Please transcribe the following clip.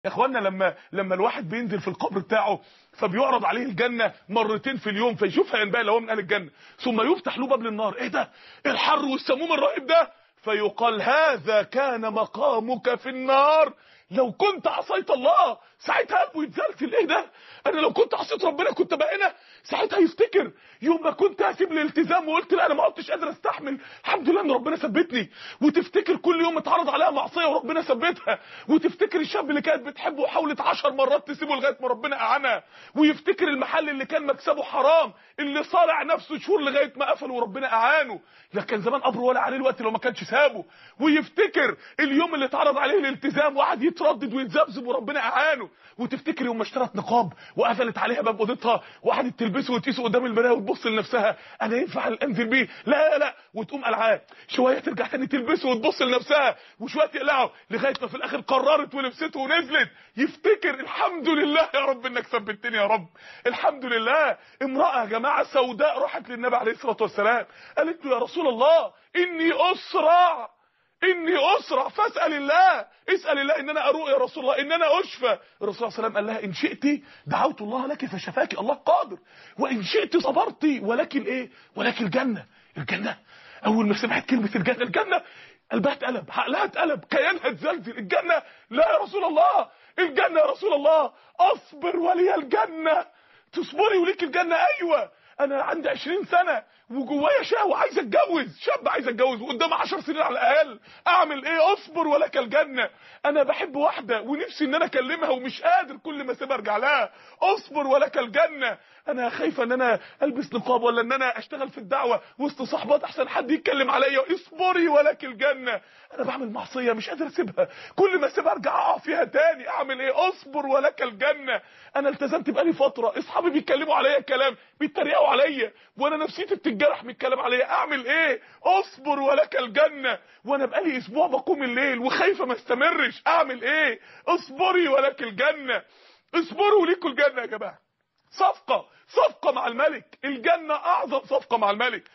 يا اخوانا لما لما الواحد بينزل في القبر بتاعه فبيعرض عليه الجنه مرتين في اليوم فيشوفها ينبغي لو هو من اهل الجنه ثم يفتح له باب للنار ايه ده إيه الحر والسموم الرهيب ده فيقال هذا كان مقامك في النار لو كنت عصيت الله ساعتها قلبه يتزلزل ايه ده انا لو كنت عصيت ربنا كنت بقى هنا ساعتها يفتكر يوم ما كنت هسيب الالتزام وقلت لا انا ما عدتش قادر استحمل الحمد لله ان ربنا ثبتني وتفتكر كل يوم اتعرض عليها معصيه وربنا ثبتها وتفتكر الشاب اللي كانت بتحبه وحاولت عشر مرات تسيبه لغايه ما ربنا اعانها ويفتكر المحل اللي كان مكسبه حرام اللي صارع نفسه شهور لغايه ما قفل وربنا اعانه ده كان زمان قبره ولا عليه الوقت لو ما كانش سابه ويفتكر اليوم اللي اتعرض عليه الالتزام وقعد يتردد ويتذبذب وربنا اعانه وتفتكر يوم ما اشترت نقاب وقفلت عليها باب اوضتها وقعدت تلبسه وتقيسه قدام المرايه وتبص لنفسها انا ينفع انزل بيه لا لا لا وتقوم قلعاه شويه ترجع تاني تلبسه وتبص لنفسها وشويه تقلعه لغايه ما في الاخر قررت ولبسته ونزلت يفتكر الحمد لله يا رب انك ثبتني يا رب الحمد لله امراه يا جماعه سوداء راحت للنبي عليه الصلاه والسلام قالت له يا رسول الله اني اسرع اني اسرع فاسال الله اسال الله ان انا اروق يا رسول الله ان انا اشفى الرسول صلى الله عليه وسلم قال لها ان شئت دعوت الله لك فشفاك الله قادر وان شئت صبرت ولكن ايه ولكن الجنه الجنه اول ما سمعت كلمه الجنه الجنه قلبها اتقلب عقلها اتقلب كيانها اتزلزل الجنه لا يا رسول الله الجنه يا رسول الله اصبر ولي الجنه تصبري وليك الجنه ايوه انا عندي 20 سنه وجوايا شهوه عايز اتجوز شاب عايز اتجوز وقدام 10 سنين على الاقل اعمل ايه اصبر ولك الجنه انا بحب واحده ونفسي ان انا اكلمها ومش قادر كل ما اسيبها ارجع لها اصبر ولك الجنه انا خايفه ان انا البس نقاب ولا ان انا اشتغل في الدعوه وسط صحبات احسن حد يتكلم عليا اصبري ولك الجنه انا بعمل معصيه مش قادر اسيبها كل ما اسيبها ارجع اقع فيها تاني اعمل ايه اصبر ولك الجنه انا التزمت بقالي فتره اصحابي بيتكلموا عليا كلام بيتريقوا عليا وانا نفسيتي بتتجرح من الكلام عليا اعمل ايه اصبر ولك الجنه وانا بقالي اسبوع بقوم الليل وخايفه ما استمرش اعمل ايه اصبري ولك الجنه اصبروا ليكوا الجنه يا جماعه صفقه صفقه مع الملك الجنه اعظم صفقه مع الملك